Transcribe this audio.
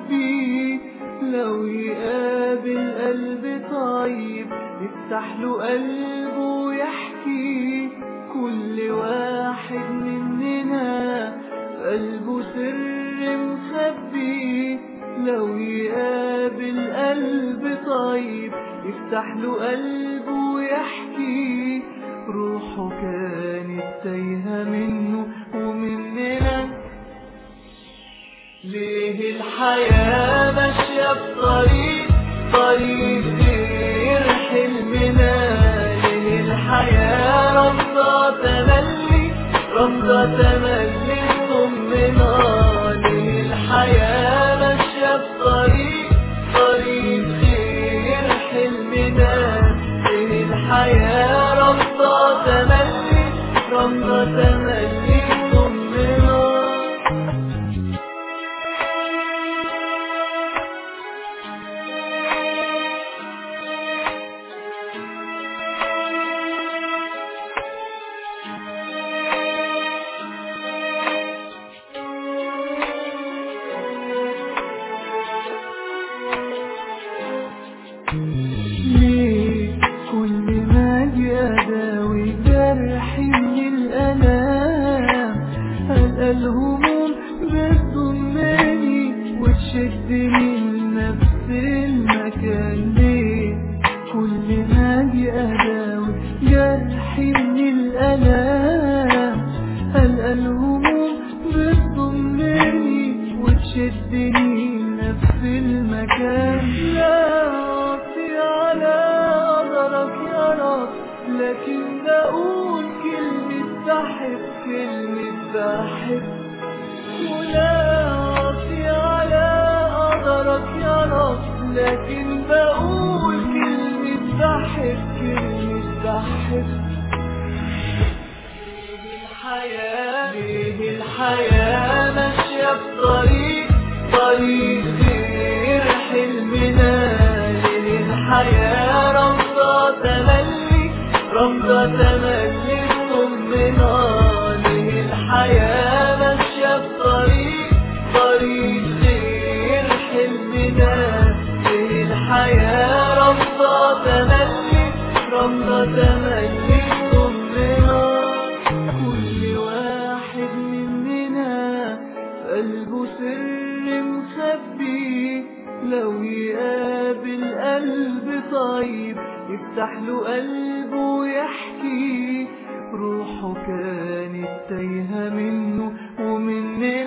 مخبي لو يقابل قلب طيب يفتح له قلبه ويحكي كل واحد مننا قلبه سر مخبي لو يقابل قلب طيب يفتح له قلبه ويحكي روحه كانت تايهة منه ومننا ليه الحياة ماشية بطريق طريق غير حلمنا ليه الحياة رمضة تملي رمضة تملي ضمنا ليه الحياة ماشية بطريق طريق غير حلمنا ليه الحياة رمضة تملي رمضة تملي ضمنا ليه كل ما اجي اداوي جرحي من الالام القى الهموم بتضمني وتشدني لنفس المكان ليه كل ما اجي اداوي جرحي من الالام القى الهموم بتضمني وتشدني لنفس المكان لا أعطي على قدرك يا رب لكن بقول كلمة بحب كلمة بحب ولا أعطي على قدرك يا رب لكن بقول كلمة بحب كلمة بحب ليه الحياة ليه الحياة ماشية بطريق طريق غير حلمنا ليه الحياة رمضة تملي رمضة تملي ضمنا ليه الحياة ماشية بطريق طريق غير حلمنا ليه الحياة رمضة تملي رمضة تملي ضمنا كل واحد مننا قلبه سر مخبي لو يقابل قلب طيب يفتح له قلبه ويحكي روحه كانت تايهة منه ومننا